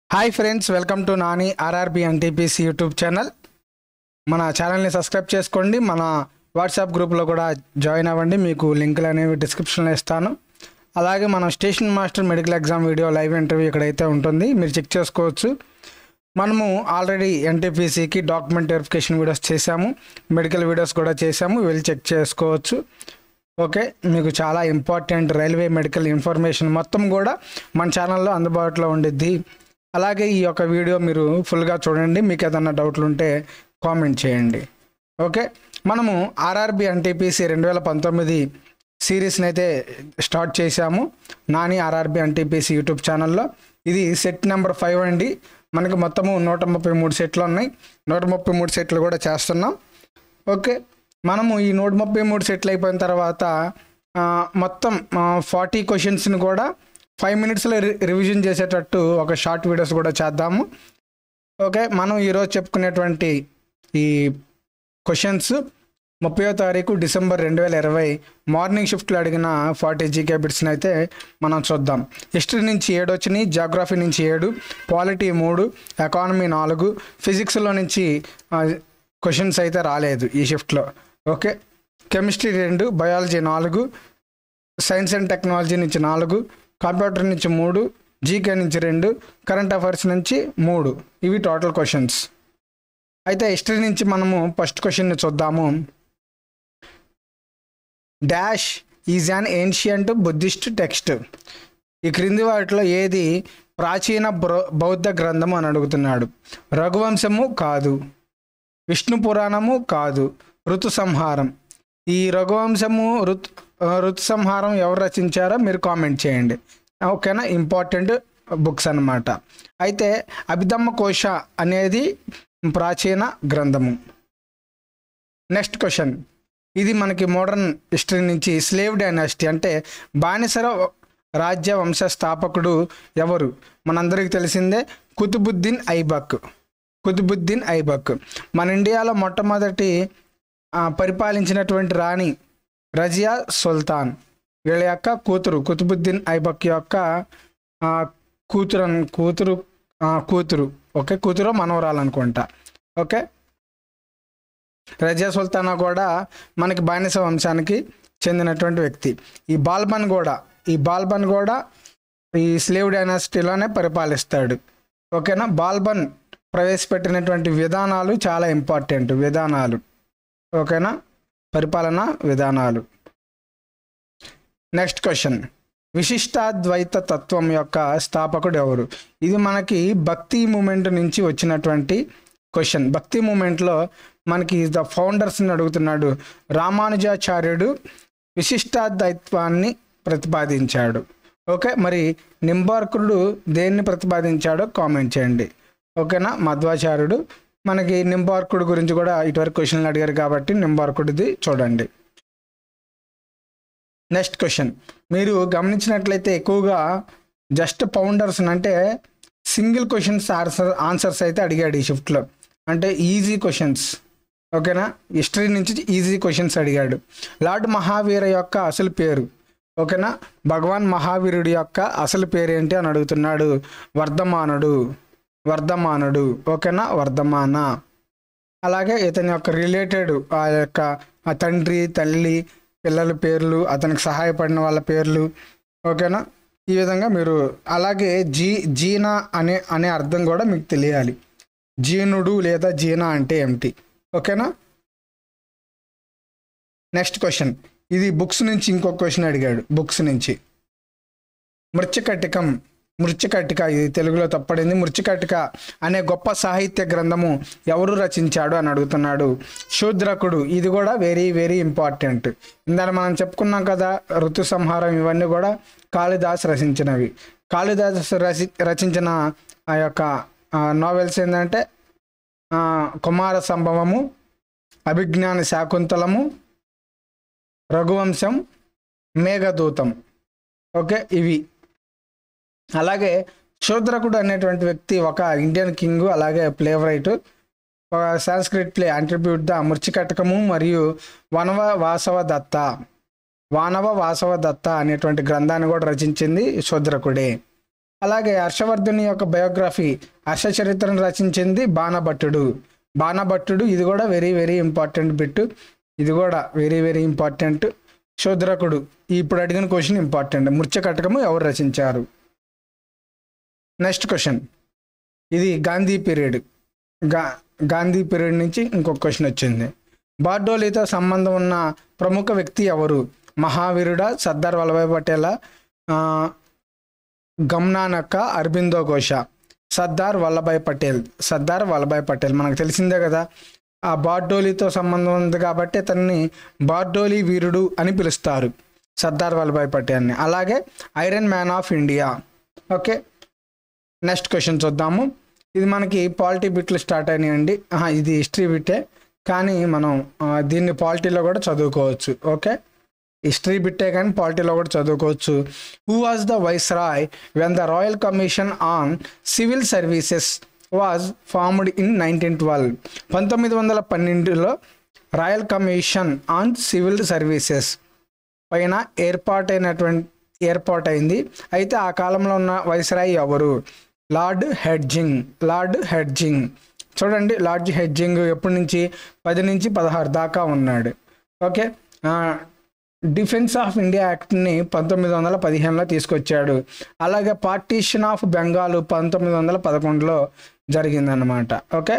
hi friends welcome to Nani RRB NTPC YouTube channel మన ఛానల్ని subscribe చేసుకోండి మన వాట్సాప్ గ్రూప్లో కూడా జాయిన్ అవ్వండి మీకు లింకులు అనేవి డిస్క్రిప్షన్లో ఇస్తాను అలాగే మన station master medical exam video live interview ఇక్కడైతే ఉంటుంది మీరు చెక్ చేసుకోవచ్చు మనము ఆల్రెడీ ఎన్టీపీసీకి డాక్యుమెంట్ వెరిఫికేషన్ వీడియోస్ చేశాము మెడికల్ వీడియోస్ కూడా చేశాము వెళ్ళి చెక్ చేసుకోవచ్చు ఓకే మీకు చాలా ఇంపార్టెంట్ రైల్వే మెడికల్ ఇన్ఫర్మేషన్ మొత్తం కూడా మన ఛానల్లో అందుబాటులో ఉండిద్ది అలాగే ఈ యొక్క వీడియో మీరు ఫుల్గా చూడండి మీకు ఏదన్నా డౌట్లు ఉంటే కామెంట్ చేయండి ఓకే మనము ఆర్ఆర్బి ఎన్టీపీసీ రెండు వేల పంతొమ్మిది సిరీస్ని అయితే స్టార్ట్ చేశాము నాని ఆర్ఆర్బి ఎన్టీపీసీ యూట్యూబ్ ఛానల్లో ఇది సెట్ నెంబర్ ఫైవ్ అండి మనకి మొత్తము నూట ముప్పై మూడు సెట్లు ఉన్నాయి నూట ముప్పై మూడు సెట్లు కూడా చేస్తున్నాం ఓకే మనము ఈ నూట ముప్పై మూడు సెట్లు అయిపోయిన తర్వాత ఆ, మొత్తం ఫార్టీ క్వశ్చన్స్ని కూడా ఫైవ్ మినిట్స్లో రి రివిజన్ చేసేటట్టు ఒక షార్ట్ వీడియోస్ కూడా చేద్దాము ఓకే మనం ఈరోజు చెప్పుకునేటువంటి ఈ క్వశ్చన్స్ ముప్పయో తారీఖు డిసెంబర్ రెండు వేల ఇరవై మార్నింగ్ షిఫ్ట్లో అడిగిన ఫార్టీ జీకే బిట్స్ని అయితే మనం చూద్దాం హిస్టరీ నుంచి ఏడు వచ్చినాయి జాగ్రఫీ నుంచి ఏడు పాలిటీ మూడు ఎకానమీ నాలుగు ఫిజిక్స్లో నుంచి క్వశ్చన్స్ అయితే రాలేదు ఈ షిఫ్ట్లో ఓకే కెమిస్ట్రీ రెండు బయాలజీ నాలుగు సైన్స్ అండ్ టెక్నాలజీ నుంచి నాలుగు కంప్యూటర్ నుంచి మూడు జీకే నుంచి రెండు కరెంట్ అఫైర్స్ నుంచి మూడు ఇవి టోటల్ క్వశ్చన్స్ అయితే హిస్టరీ నుంచి మనము ఫస్ట్ క్వశ్చన్ని చూద్దాము dash is an ancient Buddhist text ఈ క్రింది వాటిలో ఏది ప్రాచీన బ్రో- బౌద్ధ గ్రంథము అని అడుగుతున్నాడు రఘువంశము కాదు విష్ణు పురాణము కాదు ఋతు సంహారం ఈ రఘువంశము ఋతు ఆ, ఋతు సంహారం ఎవరు రచించారో మీరు కామెంట్ చేయండి ఓకేనా ఇంపార్టెంట్ బుక్స్ అన్నమాట అయితే అభిధమ్మ కోశ అనేది ప్రాచీన గ్రంథము నెక్స్ట్ క్వశ్చన్ ఇది మనకి మోడర్న్ హిస్టరీ నుంచి స్లేవ్ డైనాసిటీ అంటే బానిసర రాజ్య వంశ స్థాపకుడు ఎవరు మనందరికీ తెలిసిందే కుతుబుద్దీన్ ఐబక్ కుతుబుద్దీన్ ఐబక్ మన ఇండియాలో మొట్టమొదటి ఆ, పరిపాలించినటువంటి రాణి రజియా సుల్తాన్ వీళ్ళ యొక్క కూతురు కుతుబుద్దీన్ ఐబక్ యొక్క ఆ, కూతురు అన్- కూతురు ఆ, కూతురు ఓకే కూతురు మనవరాలు అనుకుంటా ఓకే రజియా సుల్తానా కూడా మనకి బానిస వంశానికి చెందినటువంటి వ్యక్తి ఈ బాల్బన్ కూడా ఈ బాల్బన్ కూడా ఈ స్లేవ్ డైనాసిటీలోనే పరిపాలిస్తాడు ఓకేనా బాల్బన్ ప్రవేశపెట్టినటువంటి విధానాలు చాలా ఇంపార్టెంట్ విధానాలు ఓకేనా పరిపాలన విధానాలు నెక్స్ట్ క్వశ్చన్ విశిష్టాద్వైత తత్వం యొక్క స్థాపకుడు ఎవరు ఇది మనకి భక్తి మూమెంట్ నుంచి వచ్చినటువంటి క్వశ్చన్ భక్తి మూమెంట్లో మనకి ద ఫౌండర్స్ని అడుగుతున్నాడు రామానుజాచార్యుడు విశిష్టాద్వైత్వాన్ని ప్రతిపాదించాడు ఓకే మరి నింబార్కుడు దేన్ని ప్రతిపాదించాడో కామెంట్ చేయండి ఓకేనా మధ్వాచార్యుడు మనకి నింబార్కుడు గురించి కూడా ఇటువరకు క్వశ్చన్లు అడిగారు కాబట్టి నింబార్కుడిది చూడండి నెక్స్ట్ క్వశ్చన్ మీరు గమనించినట్లయితే ఎక్కువగా జస్ట్ పౌండర్స్ అంటే సింగిల్ క్వశ్చన్స్ ఆన్సర్ ఆన్సర్స్ అయితే అడిగాడు ఈ షిఫ్ట్లో అంటే ఈజీ క్వశ్చన్స్ ఓకేనా హిస్టరీ నుంచి ఈజీ క్వశ్చన్స్ అడిగాడు లార్డ్ మహావీర యొక్క అసలు పేరు ఓకేనా భగవాన్ మహావీరుడి యొక్క అసలు పేరు ఏంటి అని అడుగుతున్నాడు వర్ధమానుడు వర్ధమానుడు ఓకేనా వర్ధమాన అలాగే ఇతని యొక్క రిలేటెడ్ ఆ యొక్క ఆ తండ్రి తల్లి పిల్లల పేర్లు అతనికి సహాయపడిన వాళ్ళ పేర్లు ఓకేనా ఈ విధంగా మీరు అలాగే జీ జీనా అనే అనే అర్థం కూడా మీకు తెలియాలి జీనుడు లేదా జీనా అంటే ఏమిటి ఓకేనా నెక్స్ట్ క్వశ్చన్ ఇది బుక్స్ నుంచి ఇంకో క్వశ్చన్ అడిగాడు బుక్స్ నుంచి మృత్యకటికం మృత్యకటిక ఇది తెలుగులో తప్పడింది మృత్యకటిక అనే గొప్ప సాహిత్య గ్రంథము ఎవరు రచించాడు అని అడుగుతున్నాడు శూద్రకుడు ఇది కూడా వెరీ వెరీ ఇంపార్టెంట్ ఇందాక మనం చెప్పుకున్నాం కదా ఋతు సంహారం ఇవన్నీ కూడా కాళిదాస్ రచించినవి కాళిదాస్ రచి రచించిన ఆ యొక్క నావెల్స్ ఏంటంటే ఆ, కుమార సంభవము అభిజ్ఞాన శాకుంతలము రఘువంశం మేఘదూతం ఓకే ఇవి అలాగే శూద్రకుడు అనేటువంటి వ్యక్తి ఒక ఇండియన్ కింగ్ అలాగే ప్లే రైట్ ఒక సాంస్క్రిట్ ప్లే అంట్రిబ్యూట్ ద మృచికటకము మరియు వనవ వాసవ దత్త వానవ వాసవ దత్త అనేటువంటి గ్రంథాన్ని కూడా రచించింది శూద్రకుడే అలాగే హర్షవర్ధుని యొక్క బయోగ్రఫీ హర్ష చరిత్రను రచించింది బాణభట్టుడు బాణభట్టుడు ఇది కూడా వెరీ వెరీ ఇంపార్టెంట్ బిట్ ఇది కూడా వెరీ వెరీ ఇంపార్టెంట్ శూద్రకుడు ఇప్పుడు అడిగిన క్వశ్చన్ ఇంపార్టెంట్ మృత్యకటకము ఎవరు రచించారు నెక్స్ట్ క్వశ్చన్ ఇది గాంధీ పీరియడ్ గా గాంధీ పీరియడ్ నుంచి ఇంకొక క్వశ్చన్ వచ్చింది బార్డోలీతో సంబంధం ఉన్న ప్రముఖ వ్యక్తి ఎవరు మహావీరుడా సర్దార్ వల్లభాయ్ పటేల ఆ, గమ్నానక్క అరబిందో ఘోష సర్దార్ వల్లభాయ్ పటేల్ సర్దార్ వల్లభాయ్ పటేల్ మనకు తెలిసిందే కదా ఆ బార్డోలీతో సంబంధం ఉంది కాబట్టి అతన్ని బార్డోలీ వీరుడు అని పిలుస్తారు సర్దార్ వల్లభాయ్ పటేల్ని అలాగే iron man of India okay next question చూద్దాము ఇది మనకి పాలిటీ బిట్లు స్టార్ట్ అయినాయండి ఆహా, ఇది హిస్టరీ బిట్టే కానీ మనం ఆ, దీన్ని పాలిటీలో కూడా చదువుకోవచ్చు ఓకే హిస్టరీ బిట్టే కానీ పాలిటీలో కూడా చదువుకోవచ్చు who was the vice Roy when the royal commission on civil services was formed in nineteen twelve పంతొమ్మిది వందల పన్నెండులో royal commission on civil services పైన ఏర్పాటైనటువంటి ఏర్పాటైంది అయితే ఆ కాలంలో ఉన్న వైస్రాయ్ ఎవరు లార్డ్ హెడ్జింగ్ లార్డ్ హెడ్జింగ్ చూడండి లార్డ్ హెడ్జింగ్ ఎప్పటి నుంచి పది నుంచి పదహారు దాకా ఉన్నాడు ఓకే డిఫెన్స్ ఆఫ్ ఇండియా యాక్ట్ని పంతొమ్మిది వందల పదిహేనులో తీసుకొచ్చాడు అలాగే పార్టీషన్ ఆఫ్ బెంగాల్ పంతొమ్మిది వందల పదకొండులో జరిగిందన్నమాట ఓకే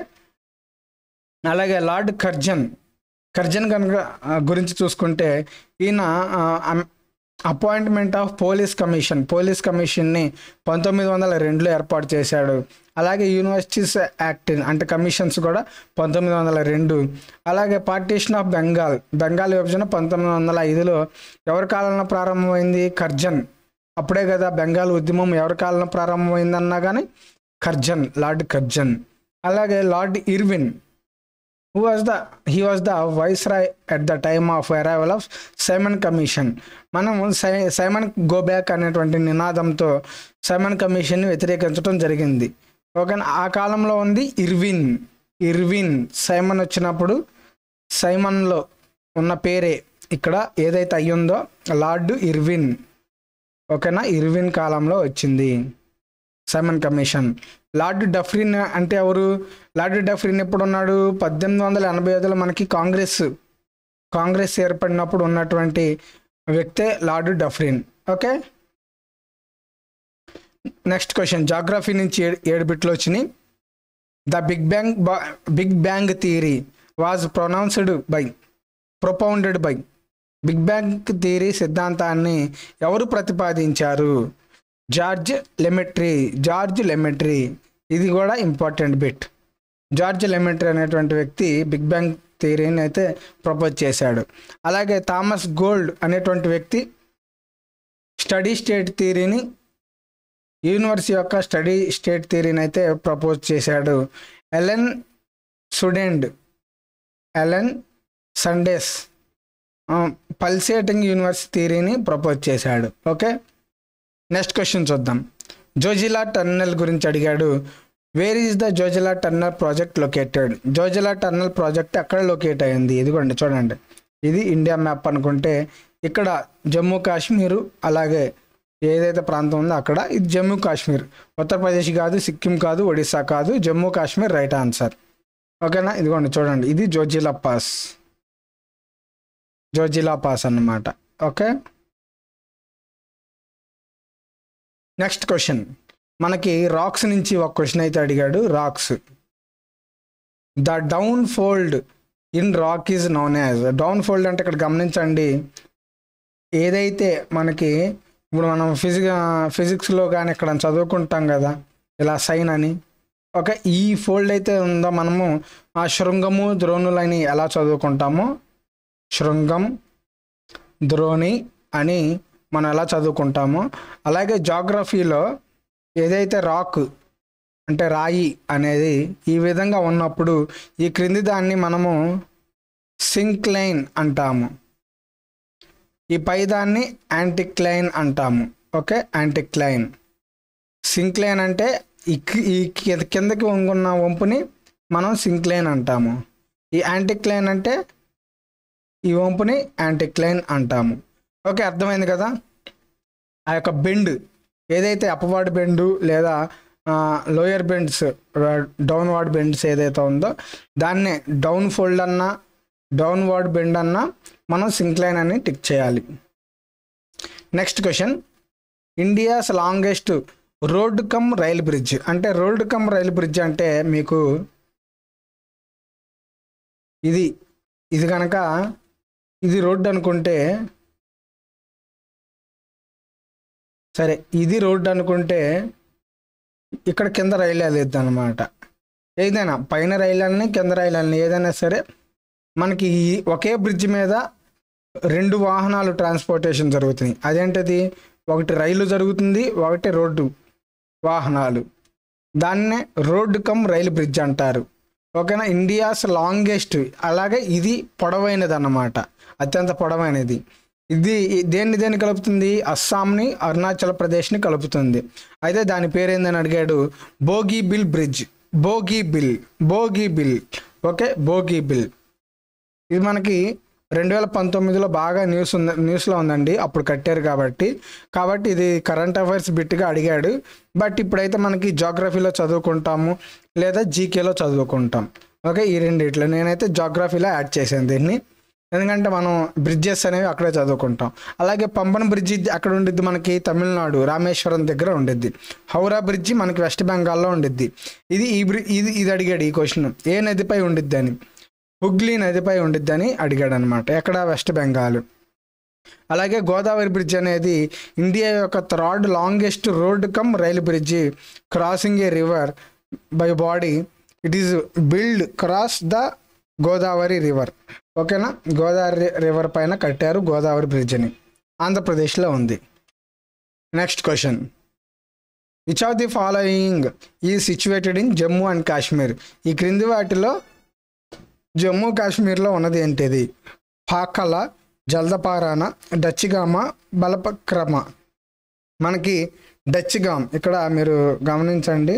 అలాగే లార్డ్ కర్జన్ కర్జన్ కనుక ఆ, గురించి చూసుకుంటే ఈయన appointment of police commission police కమిషన్ని పంతొమ్మిది వందల రెండులో ఏర్పాటు చేశాడు అలాగే యూనివర్సిటీస్ యాక్ట్ అంటే కమిషన్స్ కూడా పంతొమ్మిది వందల రెండు అలాగే పార్టీషన్ ఆఫ్ బెంగాల్ బెంగాల్ విభజన పంతొమ్మిది వందల ఐదులో ఎవరి కాలంలో ప్రారంభమైంది కర్జన్ అప్పుడే కదా బెంగాల్ ఉద్యమం ఎవరి కాలంలో ప్రారంభమైందన్నా కానీ కర్జన్ లార్డ్ కర్జన్ అలాగే lord Irwin who was the he was the viceroy at the time of arrival of Simon commission మనం సై సైమన్ గో బ్యాక్ అనేటువంటి నినాదంతో సైమన్ కమిషన్ని వ్యతిరేకించడం జరిగింది ఓకే ఆ కాలంలో ఉంది ఇర్విన్ ఇర్విన్ సైమన్ వచ్చినప్పుడు సైమన్లో ఉన్న పేరే ఇక్కడ ఏదైతే అయ్యిందో లార్డ్ ఇర్విన్ ఓకేనా ఇర్విన్ కాలంలో వచ్చింది సైమన్ కమిషన్ లార్డ్ డఫ్రిన్ అంటే ఎవరు లార్డ్ డఫ్రిన్ ఎప్పుడు ఉన్నాడు పద్దెనిమిది వందల ఎనభై ఐదులో మనకి కాంగ్రెస్ కాంగ్రెస్ ఏర్పడినప్పుడు ఉన్నటువంటి వ్యక్తే lord Dufferin okay next question geography నుంచి ఏడు ఏడు బిట్లు వచ్చినాయి the big bang big bang theory was pronounced by propounded by big bang theory సిద్ధాంతాన్ని ఎవరు ప్రతిపాదించారు జార్జ్ లెమెట్రీ జార్జ్ లెమెట్రీ ఇది కూడా ఇంపార్టెంట్ బిట్ జార్జ్ లెమెట్రీ అనేటువంటి వ్యక్తి బిగ్ బ్యాంగ్ థియరీని అయితే ప్రపోజ్ చేశాడు అలాగే థామస్ గోల్డ్ అనేటువంటి వ్యక్తి స్టడీ స్టేట్ థియరీని యూనివర్స్ యొక్క స్టడీ స్టేట్ థియరీని అయితే ప్రపోజ్ చేశాడు Allan Sandage Allan Sandage pulsating universe థియరీని ప్రపోజ్ చేశాడు ఓకే నెక్స్ట్ క్వశ్చన్ చూద్దాం జోజిలా టన్నెల్ గురించి అడిగాడు where is the Zojila tunnel project located Zojila tunnel project ఎక్కడ లొకేట్ అయింది ఇదిగోండి చూడండి ఇది ఇండియా మ్యాప్ అనుకుంటే ఇక్కడ జమ్మూ కాశ్మీరు అలాగే ఏదైతే ప్రాంతం ఉందో అక్కడ ఇది జమ్మూ కాశ్మీర్ ఉత్తరప్రదేశ్ కాదు సిక్కిం కాదు ఒడిస్సా కాదు జమ్మూ కాశ్మీర్ రైట్ ఆన్సర్ ఓకేనా ఇదిగోండి చూడండి ఇది జోజిలా పాస్ జోజిలా పాస్ అన్నమాట ఓకే నెక్స్ట్ క్వశ్చన్ మనకి రాక్స్ నుంచి ఒక క్వశ్చన్ అయితే అడిగాడు rocks the down fold in rock is known as down fold అంటే ఇక్కడ గమనించండి ఏదైతే మనకి ఇప్పుడు మనం ఫిజిక్ ఫిజిక్స్లో కానీ ఇక్కడ చదువుకుంటాం కదా ఇలా సైన్ అని ఓకే ఈ ఫోల్డ్ అయితే ఉందో మనము ఆ శృంగము ద్రోణులని ఎలా చదువుకుంటామో శృంగం ద్రోణి అని మనం ఎలా చదువుకుంటామో అలాగే జాగ్రఫీలో ఏదైతే రాక్ అంటే రాయి అనేది ఈ విధంగా ఉన్నప్పుడు ఈ క్రింది దాన్ని మనము సింక్లైన్ అంటాము ఈ పై దాన్ని యాంటిక్లైన్ అంటాము ఓకే యాంటిక్లైన్ సింక్లైన్ అంటే ఈ కి- ఈ కి- కిందకి వంగున్న వంపుని మనం సింక్లైన్ అంటాము ఈ యాంటిక్లైన్ అంటే ఈ వంపుని యాంటిక్లైన్ అంటాము ఓకే అర్థమైంది కదా ఆ యొక్క బెండ్ ఏదైతే అప్వర్డ్ బెండు లేదా లోయర్ బెండ్స్ డౌన్వర్డ్ బెండ్స్ ఏదైతే ఉందో దాన్నే డౌన్ ఫోల్డ్ అన్నా డౌన్వర్డ్ బెండ్ అన్నా మనం సింక్లైన్ అని టిక్ చేయాలి next question India's longest road cum rail bridge అంటే రోడ్ కమ్ రైల్ బ్రిడ్జ్ అంటే మీకు ఇది ఇది కనుక ఇది రోడ్డు అనుకుంటే సరే ఇది రోడ్డు అనుకుంటే ఇక్కడ కింద రైలు వెళ్ళేది అనమాట ఏదైనా పైన రైలు వెళ్ళని కింద రైలు వెళ్ళని ఏదైనా సరే మనకి ఈ ఒకే బ్రిడ్జ్ మీద రెండు వాహనాలు ట్రాన్స్పోర్టేషన్ జరుగుతున్నాయి అదేంటది ఒకటి రైలు జరుగుతుంది ఒకటి రోడ్డు వాహనాలు దాన్నే రోడ్డు కమ్ రైలు బ్రిడ్జ్ అంటారు ఓకేనా ఇండియాస్ లాంగెస్ట్ అలాగే ఇది పొడవైనది అన్నమాట అత్యంత పొడవైనది ఇది దేన్ని దేన్ని కలుపుతుంది అస్సాంని అరుణాచల్ ప్రదేశ్ని కలుపుతుంది అయితే దాని పేరు ఏందని అడిగాడు Bogibeel bridge Bogibeel Bogibeel okay Bogibeel ఇది మనకి రెండు వేల పంతొమ్మిదిలో బాగా న్యూస్ ఉంది న్యూస్లో ఉందండి అప్పుడు కట్టారు కాబట్టి కాబట్టి ఇది కరెంట్ అఫైర్స్ బిట్గా అడిగాడు బట్ ఇప్పుడైతే మనకి జాగ్రఫీలో చదువుకుంటాము లేదా జీకేలో చదువుకుంటాం ఓకే ఈ రెండిట్లో నేనైతే జాగ్రఫీలో యాడ్ చేశాను దీన్ని ఎందుకంటే మనం బ్రిడ్జెస్ అనేవి అక్కడే చదువుకుంటాం అలాగే పంబన్ బ్రిడ్జి అక్కడ ఉండిద్ది మనకి తమిళనాడు రామేశ్వరం దగ్గర ఉండిద్ది హౌరా బ్రిడ్జి మనకి వెస్ట్ బెంగాల్లో ఉండిద్ది ఇది ఈ బ్రి ఇది ఇది అడిగాడు ఈ క్వశ్చన్ ఏ నదిపై ఉండిద్ది అని హుగ్లీ నదిపై ఉండిద్దని అడిగాడు అనమాట ఎక్కడ వెస్ట్ బెంగాల్ అలాగే గోదావరి బ్రిడ్జ్ అనేది ఇండియా యొక్క third longest road cum rail bridge crossing a river by body it is build cross the Godavari river ఓకేనా గోదావరి రివర్ పైన కట్టారు గోదావరి బ్రిడ్జ్ని ఆంధ్రప్రదేశ్లో ఉంది next question which of the following is situated in Jammu and Kashmir ఈ క్రింది వాటిలో జమ్మూ కాశ్మీర్లో ఉన్నది ఏంటిది పాకల జల్దపారాన డచ్చిగామ బలపక్రమ మనకి డచ్గామ్ ఇక్కడ మీరు గమనించండి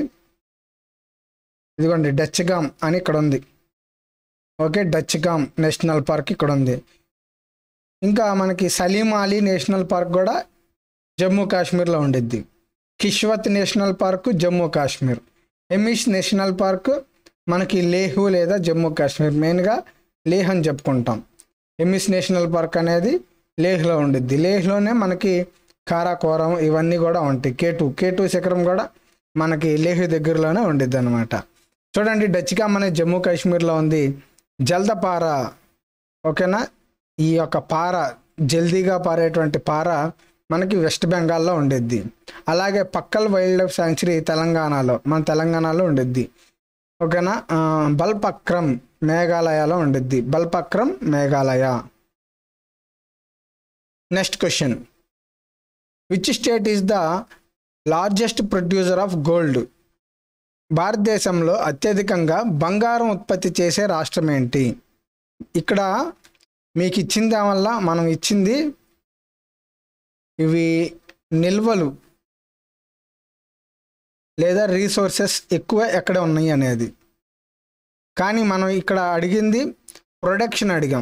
ఇదిగోండి డచ్గామ్ అని ఇక్కడ ఉంది ఓకే డచ్గామ్ నేషనల్ పార్క్ ఇక్కడ ఉంది ఇంకా మనకి సలీం అలీ నేషనల్ పార్క్ కూడా జమ్మూ కాశ్మీర్లో ఉండిద్ది Kishtwar national park Jammu Kashmir Hemis national park మనకి లేహు లేదా జమ్మూ కాశ్మీర్ మెయిన్గా లేహ్ అని చెప్పుకుంటాం ఎమిస్ నేషనల్ పార్క్ అనేది లేహ్లో ఉండిద్ది లేహ్లోనే మనకి కారాకోరం ఇవన్నీ కూడా ఉంటాయి కేటు కేటు శిఖరం కూడా మనకి లేహ్ దగ్గరలోనే ఉండిద్ది అనమాట చూడండి డచ్కామ్ అనేది జమ్మూ కాశ్మీర్లో ఉంది జల్దపార ఓకేనా ఈ యొక్క పార జల్దీగా పారేటువంటి పార మనకి వెస్ట్ బెంగాల్లో ఉండిద్ది అలాగే పక్కల్ వైల్డ్ లైఫ్ శాంక్చురీ తెలంగాణలో మన తెలంగాణలో ఉండిద్ది ఓకేనా ఆ, బల్పక్రమ్ మేఘాలయలో ఉండిద్ది Balpakram Meghalaya next question which state is the largest producer of gold భారతదేశంలో అత్యధికంగా బంగారం ఉత్పత్తి చేసే రాష్ట్రం ఏంటి ఇక్కడ మీకు ఇచ్చింది వల్ల మనం ఇచ్చింది ఇవి నిల్వలు లేదా రీసోర్సెస్ ఎక్కువ ఎక్కడ ఉన్నాయి అనేది కానీ మనం ఇక్కడ అడిగింది ప్రొడక్షన్ అడిగాం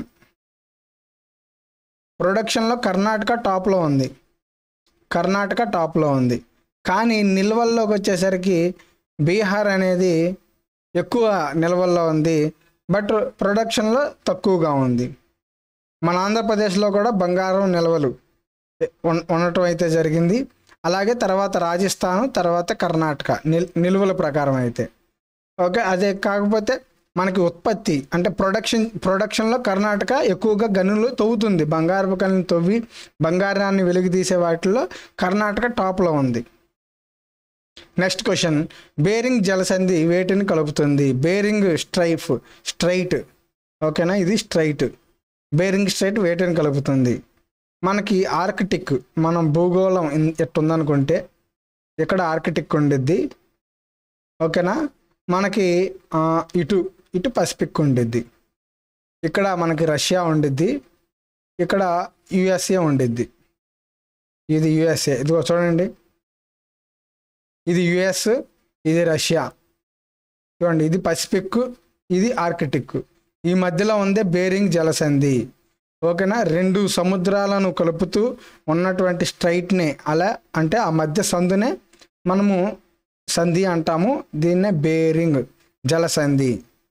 ప్రొడక్షన్లో కర్ణాటక టాప్లో ఉంది కర్ణాటక టాప్లో ఉంది కానీ నిల్వల్లోకి వచ్చేసరికి బీహార్ అనేది ఎక్కువ నిల్వల్లో ఉంది బట్ ప్రొడక్షన్లో తక్కువగా ఉంది మన ఆంధ్రప్రదేశ్లో కూడా బంగారం నిల్వలు ఉన్- ఉండటం అయితే జరిగింది అలాగే తర్వాత రాజస్థాన్ తర్వాత కర్ణాటక నిల్ నిల్వల ప్రకారం అయితే ఓకే అదే కాకపోతే మనకి ఉత్పత్తి అంటే ప్రొడక్షన్ ప్రొడక్షన్లో కర్ణాటక ఎక్కువగా గనులు తవ్వుతుంది బంగారపు గనులు తవ్వి బంగారాన్ని వెలుగు తీసే వాటిల్లో కర్ణాటక టాప్లో ఉంది నెక్స్ట్ క్వశ్చన్ బేరింగ్ జలసంధి వేటిని కలుపుతుంది బేరింగ్ స్ట్రైఫ్ స్ట్రైట్ ఓకేనా ఇది స్ట్రైట్ బేరింగ్ స్ట్రైట్ వేటిని కలుపుతుంది మనకి ఆర్కిటిక్ మనం భూగోళం ఇన్- ఎట్టుందనుకుంటే ఇక్కడ ఆర్కిటిక్ ఉండిద్ది ఓకేనా మనకి ఆ, ఇటు ఇటు పసిఫిక్ ఉండిద్ది ఇక్కడ మనకి రష్యా ఉండిద్ది ఇక్కడ యుఎస్ఏ ఉండిద్ది ఇది యుఎస్ఏ ఇదిగో చూడండి ఇది యుఎస్ ఇది రష్యా చూడండి ఇది పసిఫిక్ ఇది ఆర్కిటిక్ ఈ మధ్యలో ఉందే బేరింగ్ జలసంధి ఓకేనా రెండు సముద్రాలను కలుపుతూ ఉన్నటువంటి స్ట్రైట్నే అలా అంటే ఆ మధ్య సందునే మనము సంధి అంటాము దీన్నే బేరింగ్ జలసంధి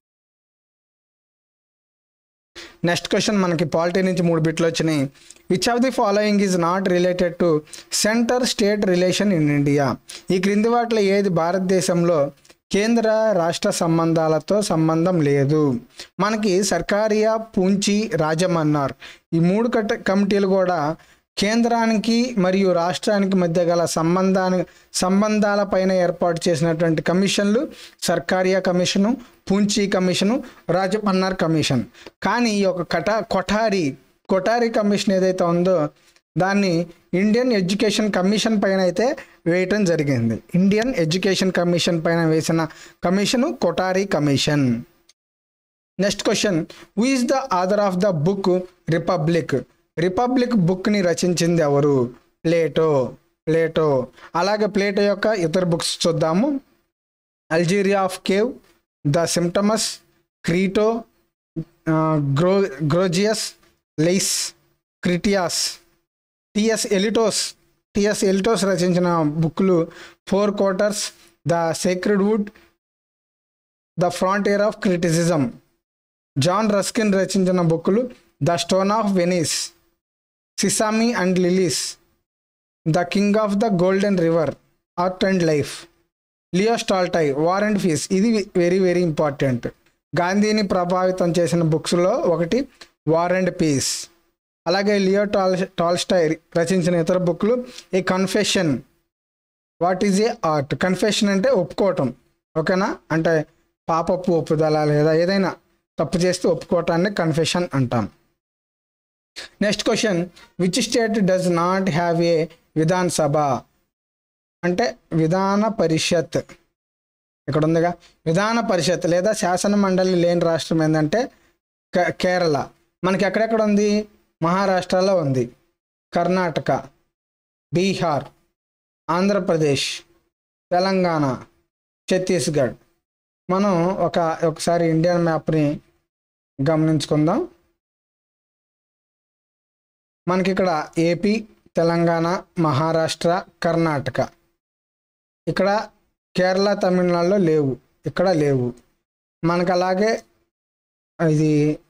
నెక్స్ట్ క్వశ్చన్ మనకి పాలిటీ నుంచి మూడు బిట్లు వచ్చినాయి which of the following is not related to centre state relation in India ఈ క్రింది వాటిలో ఏది భారతదేశంలో కేంద్ర రాష్ట్ర సంబంధాలతో సంబంధం లేదు మనకి సర్కారియా పూంచి రాజమన్నార్ ఈ మూడు కట కమిటీలు కూడా కేంద్రానికి మరియు రాష్ట్రానికి మధ్య గల సంబంధాన్ని సంబంధాలపైన ఏర్పాటు చేసినటువంటి కమిషన్లు Sarkaria commission Punchhi commission Rajamannar commission కానీ ఈ యొక్క కట కొఠారి కొఠారి కమిషన్ ఏదైతే ఉందో దాన్ని ఇండియన్ ఎడ్యుకేషన్ కమిషన్ పైన అయితే వేయటం జరిగింది ఇండియన్ ఎడ్యుకేషన్ కమిషన్ పైన వేసిన commission Kothari commission next question who is the author of the book republic republic బుక్ని రచించింది ఎవరు ప్లేటో ప్లేటో అలాగే ప్లేటో యొక్క ఇతర బుక్స్ చూద్దాము అల్జీరియా ఆఫ్ కేవ్ ద సిమ్టమస్ క్రీటో గ్రో Gorgias laws Critias TS Eliot TS Eliot రచించిన బుక్లు four quartets the sacred wood the frontier of criticism John Ruskin రచించిన బుక్లు the stone of Venice sesame and lilies the king of the golden river art and life Leo Tolstoy war and peace ఇది very very important గాంధీని ప్రభావితం చేసిన బుక్స్లో ఒకటి war and peace అలాగే Leo టాల్ టాల్స్టై రచించిన ఇతర బుక్లు a confession what is a art confession అంటే ఒప్పుకోవటం ఓకేనా అంటే పాపపు ఒప్పుదల లేదా ఏదైనా తప్పు చేస్తే ఒప్పుకోవటాన్ని కన్ఫెషన్ అంటాం next question which state does not have a Vidhan Sabha అంటే విధాన పరిషత్ ఇక్కడ ఉందిగా విధాన పరిషత్ లేదా శాసన మండలి లేని రాష్ట్రం ఏంటంటే కే- కేరళ మనకి ఎక్కడెక్కడ ఉంది మహారాష్ట్రలో ఉంది కర్ణాటక బీహార్ ఆంధ్రప్రదేశ్ తెలంగాణ ఛత్తీస్గఢ్ మనం ఒక ఒకసారి ఇండియన్ మ్యాప్ని గమనించుకుందాం మనకి ఇక్కడ ఏపీ తెలంగాణ మహారాష్ట్ర కర్ణాటక ఇక్కడ కేరళ తమిళనాడులో లేవు ఇక్కడ లేవు మనకు అలాగే ఇది